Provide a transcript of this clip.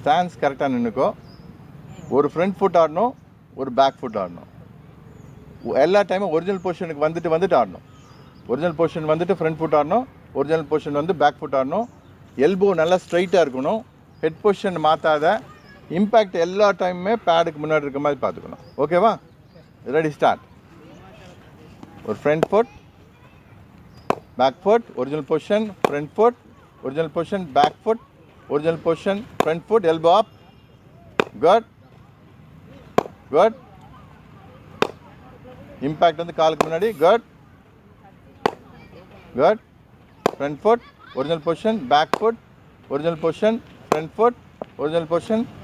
stands கரெக்டாக நின்றுக்கோ ஒரு front foot ஆடணும் ஒரு பேக் ஃபுட் ஆடணும் எல்லா டைமும் ஒரிஜினல் பொசிஷனுக்கு வந்துட்டு வந்துட்டு ஆடணும் ஒரிஜினல் பொசிஷன் வந்துட்டு ஃப்ரண்ட் ஃபுட் ஆடணும் ஒரிஜினல் பொசிஷன் வந்து பேக் ஃபுட் ஆடணும் எல்போ நல்லா ஸ்ட்ரைட்டாக இருக்கணும் ஹெட் பொசிஷன் மாற்றாத இம்பேக்ட் எல்லா டைமுமே பேடுக்கு முன்னாடி இருக்க மாதிரி பார்த்துக்கணும் ஓகேவா ரெடி ஸ்டார்ட் ஒரு front foot back foot original position front foot original position back foot original position front foot elbow up good good impact வந்து காலுக்கு முன்னாடி good good front foot original position back foot original position front foot original position